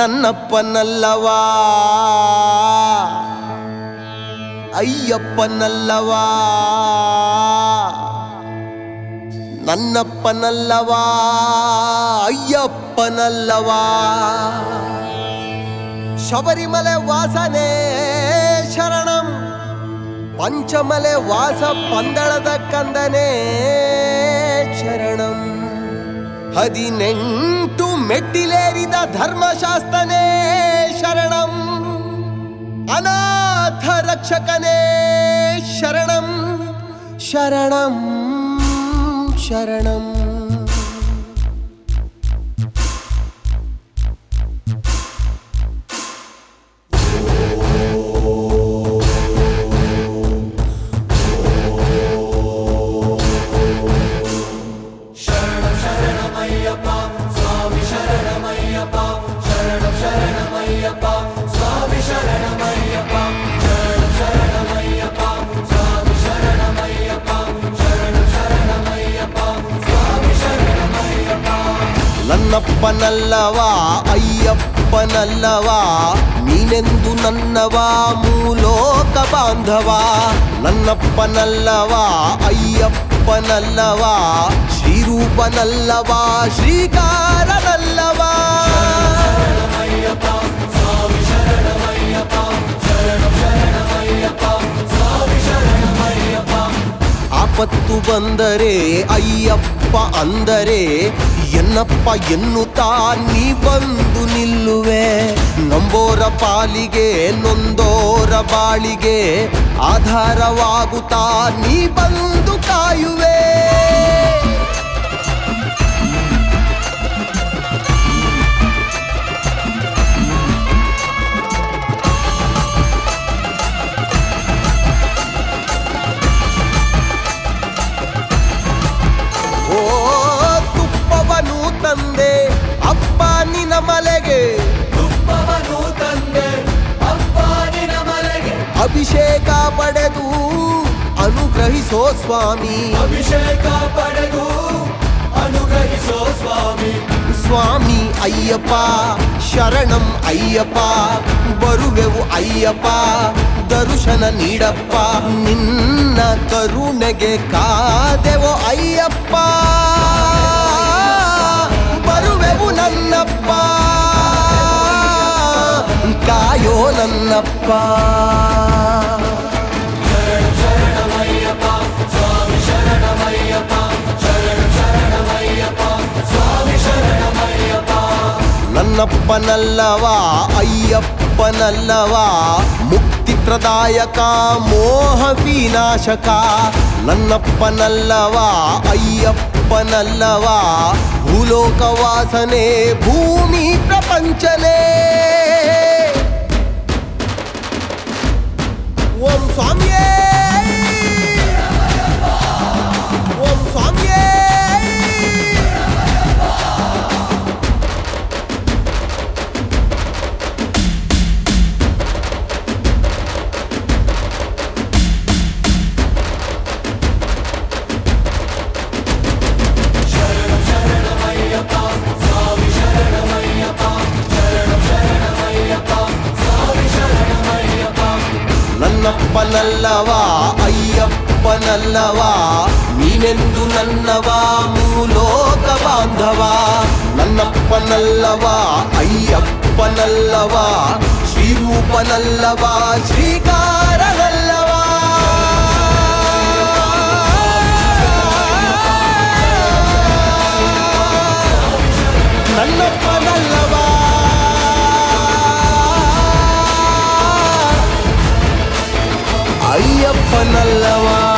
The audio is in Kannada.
ನನ್ನಪ್ಪನಲ್ಲವಾ ಅಯ್ಯಪ್ಪನಲ್ಲವಾ ನನ್ನಪ್ಪನಲ್ಲವಾ ಅಯ್ಯಪ್ಪನಲ್ಲವಾ ಶಬರಿಮಲೆ ವಾಸನೆ ಶರಣಂ ಪಂಚಮಲೆ ವಾಸ ಪಂದಳದ ಕಂದನೆ ಶರಣಂ ಹದಿನೆಂಟು ಮೆಟ್ಟಿಲೇರಿದ ಧರ್ಮಶಾಸ್ತ್ರನೇ ಶರಣಂ ಅನಾಥ ರಕ್ಷಕನೇ ಶರಣಂ ಶರಣಂ ಶರಣಂ ನನ್ನಪ್ಪನಲ್ಲವಾ ಅಯ್ಯಪ್ಪನಲ್ಲವಾ ನೀನೆಂದು ನನ್ನವಾ ಮೂಲೋಕ ಬಾಂಧವ ನನ್ನಪ್ಪನಲ್ಲವಾ ಅಯ್ಯಪ್ಪನಲ್ಲವಾ ಶ್ರೀರೂಪನಲ್ಲವಾ ಶ್ರೀಕಾರನಲ್ಲವಾ ಆಪತ್ತು ಬಂದರೆ ಅಯ್ಯಪ್ಪ ಅಂದರೆ ಎನ್ನಪ್ಪ ಎನ್ನುತ್ತಾ ನೀ ಬಂದು ನಿಲ್ಲುವೆ ನಂಬೋರ ಪಾಲಿಗೆ ನೊಂದೋರ ಬಾಳಿಗೆ ಆಧಾರವಾಗುತ್ತಾ ನೀ ಬಂದು ಕಾಯುವೆ ಓ ತುಪ್ಪವನು ತಂದೆ ಅಪ್ಪ ನಿನ ಮಲೆಗೆ ತುಪ್ಪವನು ತಂದೆ ಅಪ್ಪ ನಿನ ಮನೆಗೆ ಅಭಿಷೇಕ ಪಡೆದು ಅನುಗ್ರಹಿಸೋ ಸ್ವಾಮಿ ಅಭಿಷೇಕ ಪಡೆದು ಅನುಗ್ರಹಿಸೋ ಸ್ವಾಮಿ ಸ್ವಾಮಿ ಅಯ್ಯಪ್ಪ ಶರಣಂ ಅಯ್ಯಪ್ಪ ಬರುವೆವು ಅಯ್ಯಪ್ಪ ದರ್ಶನ ನೀಡಪ್ಪ ನಿನ್ನ ಕರುಣೆಗೆ ಕಾದೆವು ಅಯ್ಯಪ್ಪ ಬರುವೆವು ನನ್ನಪ್ಪ ಕಾಯೋ ನನ್ನಪ್ಪ ಶರಣಮಯ್ಯಪ್ಪ ಸ್ವಾಮಿ ಶರಣಮಯ್ಯಪ್ಪ ಶರಣ ಶರಣಮಯ್ಯಪ್ಪ ಸ್ವಾಮಿ ಶರಣಮಯ್ಯಪ್ಪ ನನ್ನಪ್ಪನಲ್ಲವಾ ಅಯ್ಯಪ್ಪನಲ್ಲವಾ ಮುಕ್ತಿ ಪ್ರದಾಯಕ ಮೋಹ ವಿನಾಶಕ ನನ್ನಪ್ಪನಲ್ಲವಾ ಅಯ್ಯಪ್ಪನಲ್ಲವಾ ಭೂಲೋಕ ವಾಸನೆ ಭೂಮಿ ಪ್ರಪಂಚನೇ ಓಂ ಸ್ವಾಮಿಯೇ ಓಂ ಸ್ವಾಮಿಯೇ ನನ್ನಪ್ಪನಲ್ಲವಾ ಅಯ್ಯಪ್ಪನಲ್ಲವಾ ನೀನೆಂದು ನನ್ನವಾ ಮೂಲೋಕ ಬಾಂಧವ ನನ್ನಪ್ಪನಲ್ಲವಾ ಅಯ್ಯಪ್ಪನಲ್ಲವಾ ಶ್ರೀರೂಪನಲ್ಲವಾ ಶ್ರೀಕಾರನಲ್ಲವಾ ನನ್ನಪ್ಪನಲ್ಲವಾ ಅಯ್ಯಪ್ಪನಲ್ಲವಾ